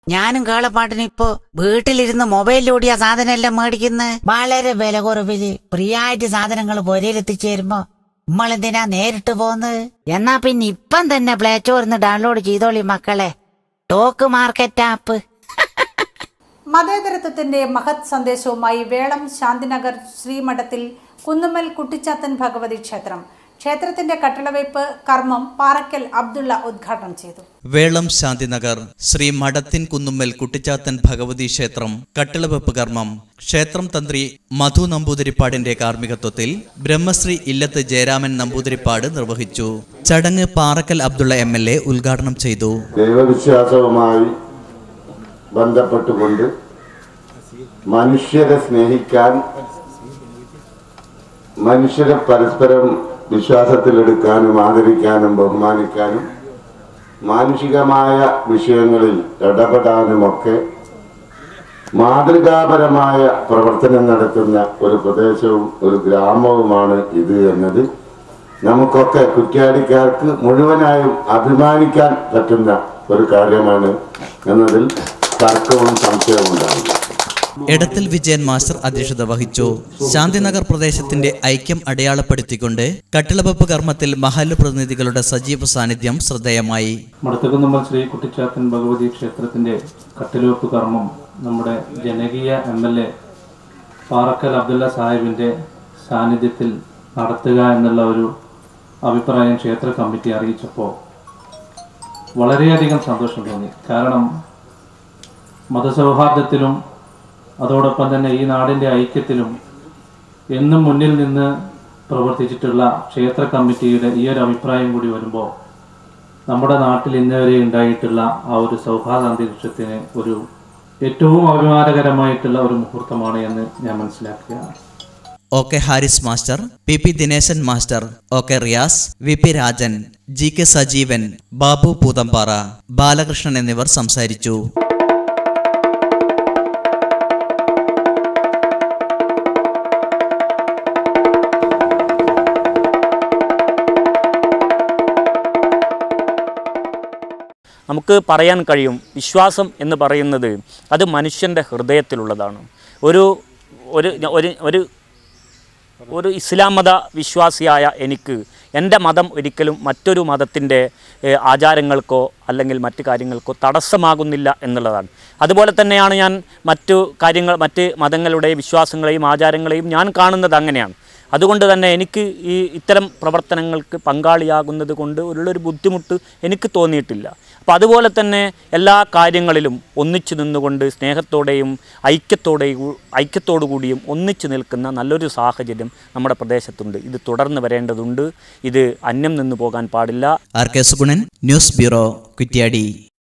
ഞാനും കേളപ്പാട്ടിന് ഇപ്പൊ വീട്ടിലിരുന്ന് മൊബൈലിലൂടിയ സാധനം എല്ലാം മേടിക്കുന്നത് വളരെ വില കുറവില് ഫ്രീ ആയിട്ട് സാധനങ്ങൾ പൊരയിലെത്തിച്ചേരുമ്പോ നമ്മളെന്തിനാ നേരിട്ട് പോന്നത് എന്നാ പിന്നെ ഇപ്പം തന്നെ പ്ലേ സ്റ്റോറിന്ന് ഡൗൺലോഡ് ചെയ്തോളി മക്കളെ ടോക്ക് മാർക്കറ്റ് ആപ്പ് മതേതരത്വത്തിന്റെ മഹത് സന്ദേശവുമായി വേളം ശാന്തിനഗർ ശ്രീമഠത്തിൽ കുന്നുമ്മൽ കുട്ടിച്ചാത്തൻ ഭഗവതി ക്ഷേത്രം ക്ഷേത്രത്തിന്റെ കട്ടിളവയ്പ് കർമ്മം പാറക്കൽ അബ്ദുള്ള ഉദ്ഘാടനം ചെയ്തു വേളം ശാന്തിനഗർ ശ്രീ മഠത്തിൻ കുന്നുമ്മൽ കുട്ടിച്ചാത്തൻ ഭഗവതി ക്ഷേത്രം കട്ടിളവെപ്പ് കർമ്മം ക്ഷേത്രം തന്ത്രി മധു നമ്പൂതിരിപ്പാടിന്റെ കാർമ്മികത്വത്തിൽ ബ്രഹ്മശ്രീ ഇല്ലത്ത് ജയരാമൻ നമ്പൂതിരിപ്പാട് നിർവഹിച്ചു ചടങ്ങ് Parakkal Abdulla M L A ഉദ്ഘാടനം ചെയ്തു ദൈവവിശ്വാസവുമായി ബന്ധപ്പെട്ടുകൊണ്ട് മനുഷ്യരെ സ്നേഹിക്കാൻ മനുഷ്യരെ പരസ്പരം വിശ്വാസത്തിലെടുക്കാനും ആദരിക്കാനും ബഹുമാനിക്കാനും മാനുഷികമായ വിഷയങ്ങളിൽ ഇടപെടാനുമൊക്കെ മാതൃകാപരമായ പ്രവർത്തനം നടത്തുന്ന ഒരു പ്രദേശവും ഒരു ഗ്രാമവുമാണ് ഇത് എന്നത് നമുക്കൊക്കെ കുറ്റ്യാടിക്കാർക്ക് മുഴുവനായും അഭിമാനിക്കാൻ പറ്റുന്ന ഒരു കാര്യമാണ് എന്നതിൽ തർക്കവും സംശയവും ഉണ്ടാവില്ല എടത്തിൽ വിജയൻ മാസ്റ്റർ അധ്യക്ഷത വഹിച്ചു ശാന്തിനഗർ പ്രദേശത്തിന്റെ ഐക്യം അടയാളപ്പെടുത്തിക്കൊണ്ട് കട്ടിളവെപ്പ് കർമ്മത്തിൽ മഹല്ല് പ്രതിനിധികളുടെ സജീവ സാന്നിധ്യം ശ്രദ്ധേയമായി മടത്തകുന്നമ്മൽ ശ്രീ കുട്ടിച്ചാത്തൻ ഭഗവതി ക്ഷേത്രത്തിൻ്റെ കട്ടിലുവെപ്പ് കർമ്മം നമ്മുടെ ജനകീയ M L A Parakkal Abdulla സാഹിബിൻ്റെ സാന്നിധ്യത്തിൽ നടത്തുക എന്നുള്ള ഒരു അഭിപ്രായം ക്ഷേത്ര കമ്മിറ്റി അറിയിച്ചപ്പോൾ വളരെയധികം സന്തോഷം തോന്നി കാരണം മതസൗഹാർദ്ദത്തിലും അതോടൊപ്പം തന്നെ ഈ നാടിൻ്റെ ഐക്യത്തിലും എന്നും മുന്നിൽ നിന്ന് പ്രവർത്തിച്ചിട്ടുള്ള ക്ഷേത്ര കമ്മിറ്റിയുടെ ഈ ഒരു അഭിപ്രായം കൂടി വരുമ്പോൾ നമ്മുടെ നാട്ടിൽ ഇന്ന് വരെ ഉണ്ടായിട്ടുള്ള ആ ഒരു സൗഹാർദ്ദ അന്തരീക്ഷത്തിന് ഒരു ഏറ്റവും അഭിമാനകരമായിട്ടുള്ള ഒരു മുഹൂർത്തമാണ് എന്ന് ഞാൻ മനസ്സിലാക്കുകയാണ് O K Haris master P P Dineshan master O K Riyas V P Rajan G K Sajeevan Babu Poothampara Balakrishnan എന്നിവർ സംസാരിച്ചു നമുക്ക് പറയാൻ കഴിയും വിശ്വാസം എന്ന് പറയുന്നത് അത് മനുഷ്യൻ്റെ ഹൃദയത്തിലുള്ളതാണ് ഒരു ഒരു ഒരു ഒരു ഒരു ഇസ്ലാം മത വിശ്വാസിയായ എനിക്ക് എൻ്റെ മതം ഒരിക്കലും മറ്റൊരു മതത്തിൻ്റെ ഏഹ്, ആചാരങ്ങൾക്കോ അല്ലെങ്കിൽ മറ്റു കാര്യങ്ങൾക്കോ തടസ്സമാകുന്നില്ല എന്നുള്ളതാണ് അതുപോലെ തന്നെയാണ് ഞാൻ മറ്റു കാര്യങ്ങൾ മറ്റ് മതങ്ങളുടെ വിശ്വാസങ്ങളെയും ആചാരങ്ങളെയും ഞാൻ കാണുന്നത് അങ്ങനെയാണ് അതുകൊണ്ട് തന്നെ എനിക്ക് ഈ ഇത്തരം പ്രവർത്തനങ്ങൾക്ക് പങ്കാളിയാകുന്നത് കൊണ്ട് ഉള്ളൊരു ബുദ്ധിമുട്ട് എനിക്ക് തോന്നിയിട്ടില്ല അപ്പോൾ അതുപോലെ തന്നെ എല്ലാ കാര്യങ്ങളിലും ഒന്നിച്ചു നിന്നുകൊണ്ട് സ്നേഹത്തോടെയും ഐക്യത്തോടെയും ഐക്യത്തോടു കൂടിയും ഒന്നിച്ചു നിൽക്കുന്ന നല്ലൊരു സാഹചര്യം നമ്മുടെ പ്രദേശത്തുണ്ട് ഇത് തുടർന്ന് വരേണ്ടതുണ്ട് ഇത് അന്യം നിന്നു പോകാൻ പാടില്ല R K Sugunan news bureau Kuttiadi